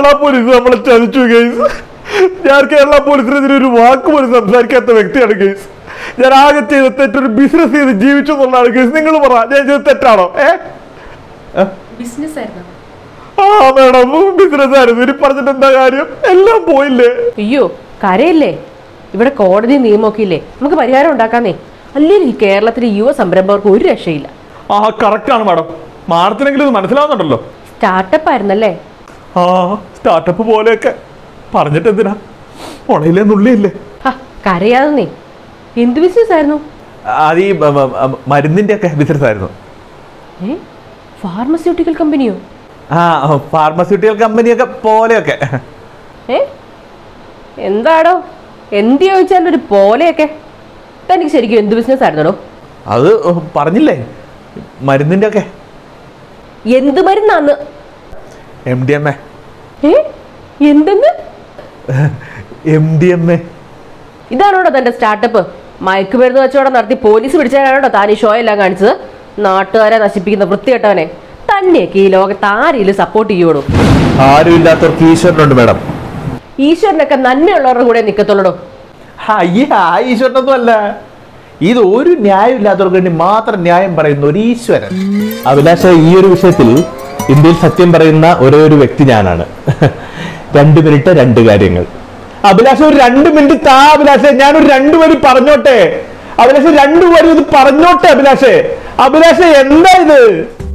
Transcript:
Kerala police നമ്മളെ ചതിച്ചു case ഞാൻ കേരള പോലീസിനെതിരെ ഒരു വാക്ക് പോലും സംസാരിക്കാത്ത വ്യക്തിയാണ് കേസ് ഞാൻ ആകെ ചെയ്ത തെറ്റൊരു ബിസിനസ് ചെയ്ത് ജീവിച്ചു എന്നുള്ളതാണ് കേസ് നിങ്ങൾ പറ ഞാൻ ചെയ്ത തെറ്റാണോ ഏ ബിസിനസ് ആയിരുന്നു ആ മേഡം ബിസിനസ് ആയിരുന്നു ഇനി പറഞ്ഞിട്ട് എന്താ കാര്യം എല്ലാം പോയില്ലേ അയ്യോ കരയില്ലേ ഇവിടെ കോടതി നിയമമൊക്കെ ഇല്ലേ നമുക്ക് പരിഹാരം ഉണ്ടാക്കാന്നേ അല്ലെങ്കിൽ ഈ കേരളത്തിലെ യുവ സംരംഭകർക്ക് ഒരു രക്ഷയില്ല ആ കറക്റ്റ് ആണ് മാഡം മാഡത്തിനെങ്കിലും ഇത് മനസ്സിലാവുന്നുണ്ടല്ലോ സ്റ്റാർട്ടപ്പ് ആയിരുന്നല്ലേ ആ സ്റ്റാർട്ടപ്പ് പോലെയൊക്കെ പറഞ്ഞിട്ട് എന്തിനാ മുളയിലെ നുള്ളിയില്ലേ ഹ, കരയാതെ നീ എന്ത് ബിസിനസ് ആയിരുന്നു അത് ഈ മരുന്നിന്റെ ഒക്കെ ബിസിനസ് ആയിരുന്നു ഏ ഫാർമസ്യൂട്ടിക്കൽ കമ്പനിയോ ആ ഫാർമസ്യൂട്ടിക്കൽ കമ്പനിയൊക്കെ പോലെയൊക്കെ ഏ എന്താടോ എന്ത് ചോദിച്ചാലും ഒരു പോലെയൊക്കെ തനിക്ക് ശരിക്കും എന്ത് ബിസിനസ് ആയിരുന്നോ അത് പറഞ്ഞില്ലേ മരുന്നിന്റെ ഒക്കെ എന്ത് മരുന്നാന്ന് എം ഡി എം എ ഏ എന്തെന്ന് എം ഡി എം എ ഇതാണോടോ തന്റെ സ്റ്റാർട്ടപ്പ് മയക്കുമരുന്ന് കച്ചവടം നടത്തി പോലീസ് പിടിച്ചാലാണോ താൻ ഈ ഷോ എല്ലാം കാണിച്ചത് നാട്ടുകാരെ നശിപ്പിക്കുന്ന വൃത്തികെട്ടവനെ തന്നെയൊക്കെ ഈ ലോകത്ത് ആരെങ്കിലും സപ്പോർട്ട് ചെയ്യുള്ളൂ ആരും ഇല്ലാത്തവർക്ക് ഈശ്വരനുണ്ട് മാഡം ഈശ്വരനൊക്കെ നന്മയുള്ളവരുടെ കൂടെ നിൽക്കത്തുള്ളൂ അയ്യേ ആ ഈശ്വരനൊന്നും അല്ല ഇത് ഒരു ന്യായം ഇല്ലാത്തവർക്ക് വേണ്ടി മാത്രം ന്യായം പറയുന്ന ഒരു ഈശ്വരൻ അഭിലാഷ ഈ ഒരു വിഷയത്തിൽ ഇന്ത്യയിൽ സത്യം പറയുന്ന ഒരേ ഒരു വ്യക്തി ഞാനാണ് രണ്ട് മിനിറ്റ് രണ്ട് കാര്യങ്ങൾ അഭിലാഷ ഒരു രണ്ട് മിനിറ്റ് താ അഭിലാഷ ഞാനൊരു രണ്ടു വരി പറഞ്ഞോട്ടെ അഭിലാഷ രണ്ടു വരി ഇത് പറഞ്ഞോട്ടെ അഭിലാഷേ അഭിലാഷ എന്താ ഇത്